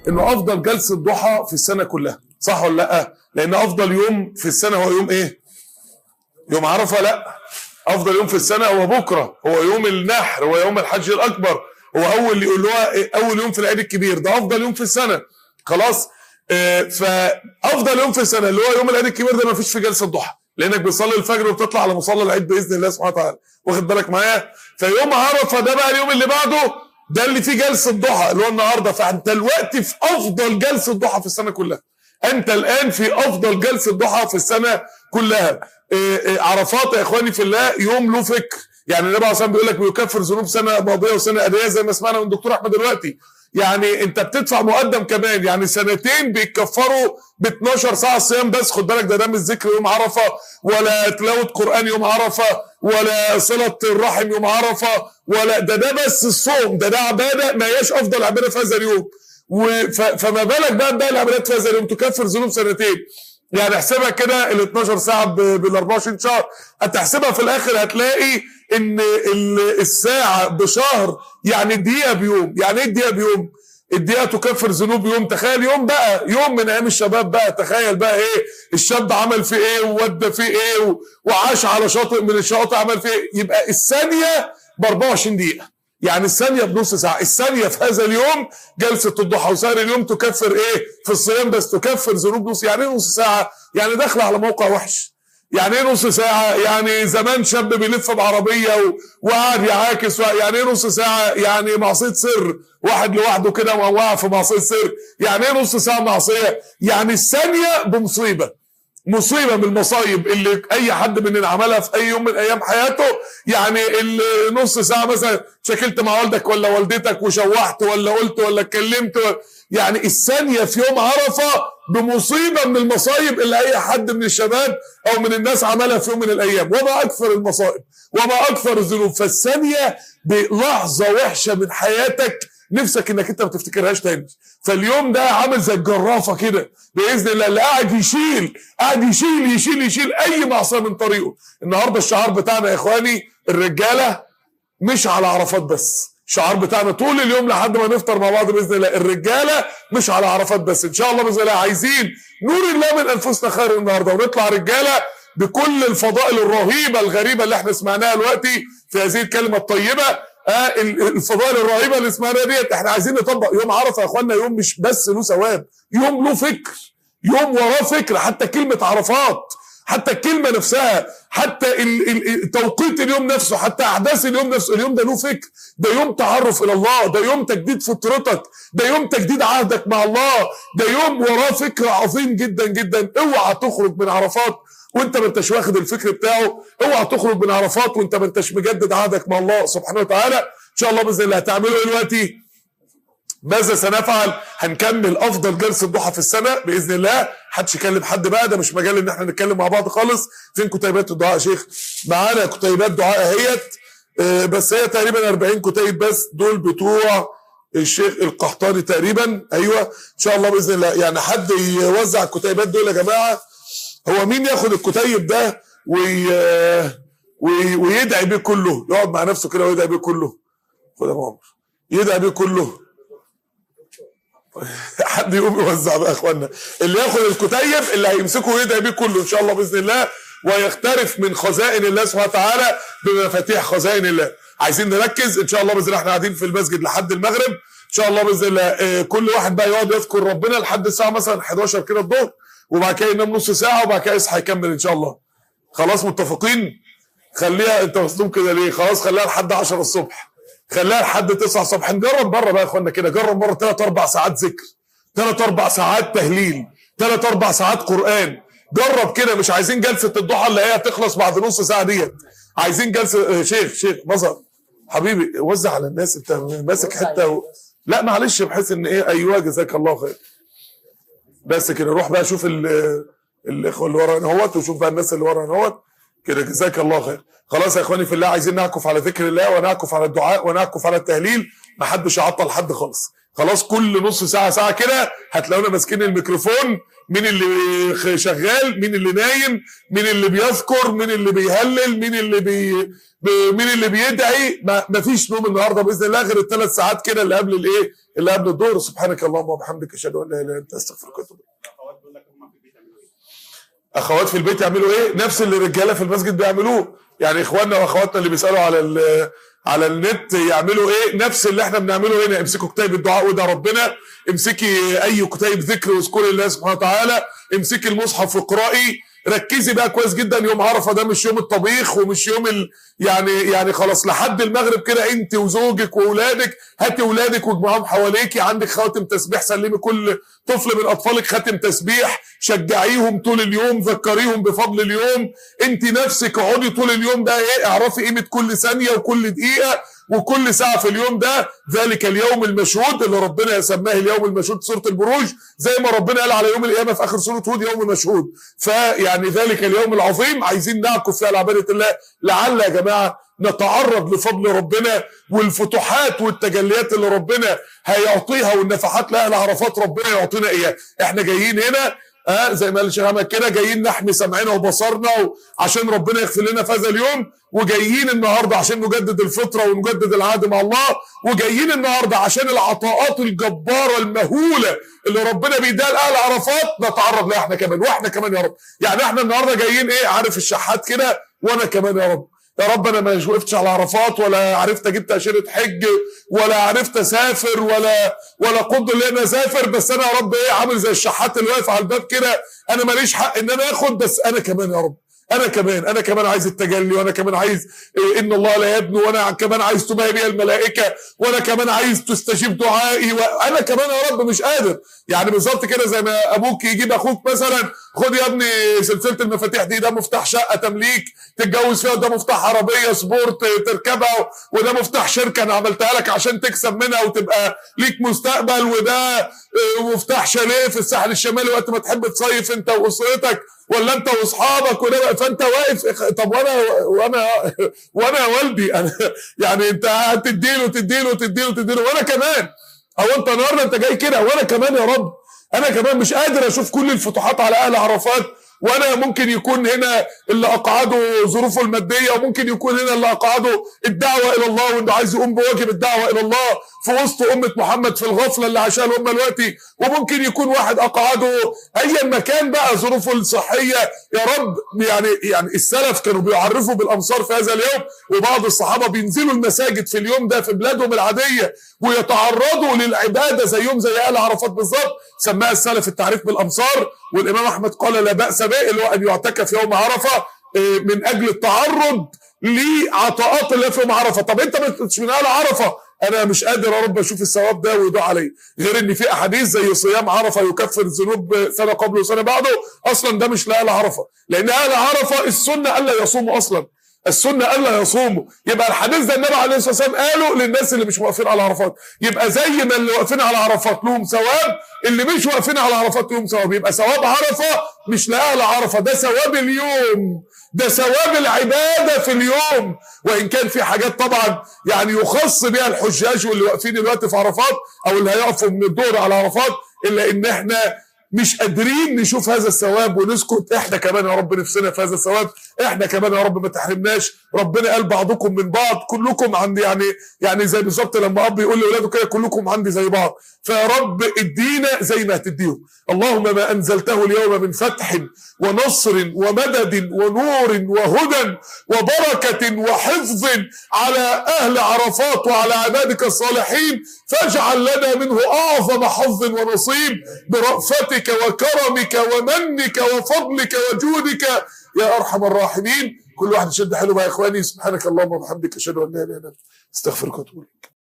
انه افضل جلسه ضحى في السنه كلها صح ولا لا لان افضل يوم في السنه هو يوم ايه يوم عرفه لا افضل يوم في السنه هو بكره هو يوم النحر هو يوم الحج الاكبر هو اول اللي هو اول يوم في العيد الكبير ده افضل يوم في السنه خلاص آه، فافضل يوم في السنه اللي هو يوم العيد الكبير ده ما فيش فيه جلسه ضحى لانك بتصلي الفجر وبتطلع على مصلى العيد باذن الله سبحانه وتعالى واخد بالك معايا فيوم عرفه ده بقى اليوم اللي بعده ده اللي فيه جلسه ضحى اللي هو النهارده فانت دلوقتي في افضل جلسه ضحى في السنه كلها انت الان في افضل جلسه ضحى في السنه كلها إيه إيه عرفات يا اخواني في الله يوم له فكر يعني النبي عليه الصلاه والسلام بيقول لك بيكفر ذنوب سنه ماضيه وسنه اديه زي ما سمعنا من الدكتور احمد دلوقتي يعني انت بتدفع مقدم كمان يعني سنتين بيتكفروا ب 12 ساعه صيام بس خد بالك ده ده مش ذكر يوم عرفه ولا تلاوه قران يوم عرفه ولا صله الرحم يوم عرفه ولا ده ده بس الصوم ده ده عباده ما هياش افضل عباده في هذا اليوم وف- فما بالك بقى باقي العبادات في هذا اليوم تكفر ذنوب سنتين يعني احسبها كده ال 12 ساعه بال 24 شهر هتحسبها في الاخر هتلاقي ان ال- الساعه بشهر يعني الدقيقه بيوم يعني ايه الدقيقه بيوم الدقيقه تكفر ذنوب يوم تخيل يوم بقى يوم من ايام الشباب بقى تخيل بقى ايه الشاب عمل فيه ايه وودى فيه ايه و- وعاش على شاطئ من الشواطئ عمل فيه ايه يبقى الثانيه ب 24 دقيقه يعني الثانيه بنص ساعه الثانيه في هذا اليوم جلسه الضحى وسائر اليوم تكفر ايه في الصيام بس تكفر ذنوب نص يعني ايه نص ساعه يعني داخله على موقع وحش يعني ايه نص ساعة؟ يعني زمان شاب بيلف بعربية و- وقاعد يعاكس و- يعني ايه نص ساعة؟ يعني معصية سر واحد لوحده كده وقع في معصية سر يعني ايه نص ساعة معصية؟ يعني الثانية بمصيبة مصيبه من المصايب اللي اي حد مننا عملها في اي يوم من ايام حياته يعني النص ساعه مثلا شكلت مع والدك ولا والدتك وشوحت ولا قلت ولا اتكلمت و- يعني الثانيه في يوم عرفه بمصيبه من المصايب اللي اي حد من الشباب او من الناس عملها في يوم من الايام وما اكثر المصائب وما اكثر الذنوب فالثانيه بلحظه وحشه من حياتك نفسك انك انت ما تفتكرهاش تاني فاليوم ده عامل زي الجرافه كده باذن الله اللي قاعد يشيل قاعد يشيل يشيل يشيل اي معصيه من طريقه النهارده الشعار بتاعنا يا اخواني الرجاله مش على عرفات بس الشعار بتاعنا طول اليوم لحد ما نفطر مع بعض باذن الله الرجاله مش على عرفات بس ان شاء الله باذن الله عايزين نور الله من انفسنا خير النهارده ونطلع رجاله بكل الفضائل الرهيبه الغريبه اللي احنا سمعناها دلوقتي في هذه الكلمه الطيبه آه ال- الفضائل الرهيبه اللي سمعناها ديت احنا عايزين نطبق يوم عرفه يا اخوانا يوم مش بس له ثواب يوم له فكر يوم وراه فكر حتى كلمه عرفات حتى الكلمة نفسها حتى ال- ال- ال- توقيت اليوم نفسه حتى أحداث اليوم نفسه اليوم ده له فكر ده يوم تعرف إلى الله ده يوم تجديد فطرتك ده يوم تجديد عهدك مع الله ده يوم وراه فكر عظيم جدا جدا اوعى تخرج من عرفات وانت ما انتش واخد الفكر بتاعه اوعى تخرج من عرفات وانت ما انتش مجدد عهدك مع الله سبحانه وتعالى ان شاء الله باذن الله هتعملوا ايه دلوقتي ماذا سنفعل هنكمل افضل جلسه ضحى في السنه باذن الله محدش يكلم حد بقى ده مش مجال ان احنا نتكلم مع بعض خالص فين كتيبات الدعاء يا شيخ معانا كتيبات دعاء اهيت آه، بس هي تقريبا 40 كتيب بس دول بتوع الشيخ القحطاني تقريبا ايوه ان شاء الله باذن الله يعني حد يوزع الكتيبات دول يا جماعه هو مين ياخد الكتيب ده وي... وي... ويدعي بيه كله يقعد مع نفسه كده ويدعي بيه كله خد يا أبو عمر يدعي بيه كله حد يقوم يوزع بقى يا اخوانا اللي ياخد الكتيب اللي هيمسكه ويدعي بيه كله ان شاء الله باذن الله ويخترف من خزائن الله سبحانه وتعالى بمفاتيح خزائن الله عايزين نركز ان شاء الله باذن الله احنا قاعدين في المسجد لحد المغرب ان شاء الله باذن الله آه، كل واحد بقى يقعد يذكر ربنا لحد الساعه مثلا 11 كده الظهر وبعد كده ينام نص ساعه وبعد كده يصحى يكمل ان شاء الله خلاص متفقين خليها انت مصدوم كده ليه خلاص خليها لحد 10 الصبح خليها لحد 9 الصبح نجرب بره بقى يا اخوانا كده جرب مره 3 4 ساعات ذكر 3 4 ساعات تهليل 3 4 ساعات قران جرب كده مش عايزين جلسه الضحى اللي هي هتخلص بعد نص ساعه ديت عايزين جلسه آه، شيخ شيخ مظهر حبيبي وزع على الناس انت ماسك حته و... لا معلش بحيث ان ايه ايوه جزاك الله خير بس كده روح بقى شوف ال- الاخوه اللي ورا اهوت وشوف بقى الناس اللي ورا اهوت كده جزاك الله خير خلاص يا اخواني في الله عايزين نعكف على ذكر الله ونعكف على الدعاء ونعكف على التهليل ما حدش يعطل حد خالص خلاص كل نص ساعه ساعه كده هتلاقونا ماسكين الميكروفون مين اللي شغال مين اللي نايم مين اللي بيذكر مين اللي بيهلل مين اللي بي ب- مين اللي بيدعي ما ما فيش نوم النهارده باذن الله غير الثلاث ساعات كده اللي قبل الايه اللي قبل الظهر سبحانك اللهم وبحمدك اشهد ان لا اله الا انت استغفرك واتوب إليك. اخوات بيقول لك هم في البيت يعملوا ايه؟ اخوات في البيت يعملوا ايه نفس اللي الرجاله في المسجد بيعملوه يعني اخواننا واخواتنا اللي بيسالوا على ال- على النت يعملوا ايه نفس اللي احنا بنعمله هنا امسكوا كتاب الدعاء وده ربنا امسكي اي كتاب ذكر واذكري الله سبحانه وتعالى امسكي المصحف واقرأي ركزي بقى كويس جدا يوم عرفه ده مش يوم الطبيخ ومش يوم ال... يعني يعني خلاص لحد المغرب كده انت وزوجك واولادك هاتي اولادك واجمعهم حواليكي عندك خواتم تسبيح سلمي كل طفل من اطفالك خاتم تسبيح شجعيهم طول اليوم ذكريهم بفضل اليوم انت نفسك اقعدي طول اليوم ده ايه اعرفي قيمه كل ثانيه وكل دقيقه وكل ساعه في اليوم ده ذلك اليوم المشهود اللي ربنا سماه اليوم المشهود سوره البروج زي ما ربنا قال على يوم القيامه في اخر سوره هود يوم مشهود فيعني ذلك اليوم العظيم عايزين نعكف فيه على عباده الله لعل يا جماعه نتعرض لفضل ربنا والفتوحات والتجليات اللي ربنا هيعطيها والنفحات لاهل عرفات ربنا يعطينا اياها احنا جايين هنا اه زي ما قال الشيخ احمد كده جايين نحمي سمعنا وبصرنا عشان ربنا يغفر لنا في هذا اليوم وجايين النهارده عشان نجدد الفطره ونجدد العهد مع الله وجايين النهارده عشان العطاءات الجباره المهوله اللي ربنا بيديها لاهل عرفات نتعرض لها احنا كمان واحنا كمان يا رب يعني احنا النهارده جايين ايه عارف الشحات كده وانا كمان يا رب يا رب انا ما وقفتش على عرفات ولا عرفت اجيب تاشيره حج ولا عرفت اسافر ولا ولا قدر لي ان اسافر بس انا يا رب ايه عامل زي الشحات اللي واقف على الباب كده انا ماليش حق ان انا اخد بس انا كمان يا رب انا كمان انا كمان عايز التجلي وانا كمان عايز إيه ان الله لا يبني وانا كمان عايز تباهي بي الملائكه وانا كمان عايز تستجيب دعائي وانا كمان يا رب مش قادر يعني بالظبط كده زي ما ابوك يجيب اخوك مثلا خد يا ابني سلسله المفاتيح دي ده مفتاح شقه تمليك تتجوز فيها ده مفتاح عربيه سبورت تركبها وده مفتاح شركه انا عملتها لك عشان تكسب منها وتبقى ليك مستقبل وده آه، مفتاح شاليه في الساحل الشمالي وقت ما تحب تصيف انت واسرتك ولا انت واصحابك وده فانت واقف طب وانا وانا وانا يا والدي انا يعني انت هتديله تديله تديله تديله وانا كمان او انت النهارده انت جاي كده وانا كمان يا رب انا كمان مش قادر اشوف كل الفتوحات على اهل عرفات وانا ممكن يكون هنا اللي اقعده ظروفه الماديه وممكن يكون هنا اللي اقعده الدعوه الى الله وانه عايز يقوم بواجب الدعوه الى الله في وسط امه محمد في الغفله اللي عاشها الامه دلوقتي وممكن يكون واحد اقعده ايا مكان بقى ظروفه الصحيه يا رب يعني يعني السلف كانوا بيعرفوا بالامصار في هذا اليوم وبعض الصحابه بينزلوا المساجد في اليوم ده في بلادهم العاديه ويتعرضوا للعباده زيهم زي اهل عرفات بالظبط سماها السلف التعريف بالامصار والامام احمد قال لا باس به اللي هو ان يعتكف يوم عرفه آه، من اجل التعرض لعطاءات الله في يوم عرفه طب انت مش من اهل عرفه انا مش قادر يا رب اشوف الثواب ده ويدعو علي غير ان في احاديث زي صيام عرفه يكفر الذنوب سنه قبله وسنه بعده اصلا ده مش لاهل عرفه لان اهل عرفه السنه الا يصوموا اصلا السنه الا يصوموا يبقى الحديث ده النبي عليه الصلاه والسلام قاله للناس اللي مش واقفين على عرفات يبقى زي ما اللي واقفين على عرفات لهم ثواب اللي مش واقفين على عرفات لهم ثواب يبقى ثواب عرفه مش لاهل عرفه ده ثواب اليوم ده ثواب العباده في اليوم وان كان في حاجات طبعا يعني يخص بها الحجاج واللي واقفين دلوقتي في عرفات او اللي هيقفوا من الدور على عرفات الا ان احنا مش قادرين نشوف هذا الثواب ونسكت احنا كمان يا رب نفسنا في هذا الثواب احنا كمان يا رب ما تحرمناش ربنا قال بعضكم من بعض كلكم عندي يعني يعني زي بالظبط لما اب يقول لاولاده كده كلكم عندي زي بعض فيا رب ادينا زي ما هتديهم اللهم ما انزلته اليوم من فتح ونصر ومدد ونور وهدى وبركه وحفظ على اهل عرفات وعلى عبادك الصالحين فاجعل لنا منه اعظم حظ ونصيب برأفتك وكرمك ومنك وفضلك وجودك يا ارحم الراحمين كل واحد يشد حلو بقى يا اخواني سبحانك اللهم وبحمدك اشهد ان لا اله الا انت استغفرك واتوب اليك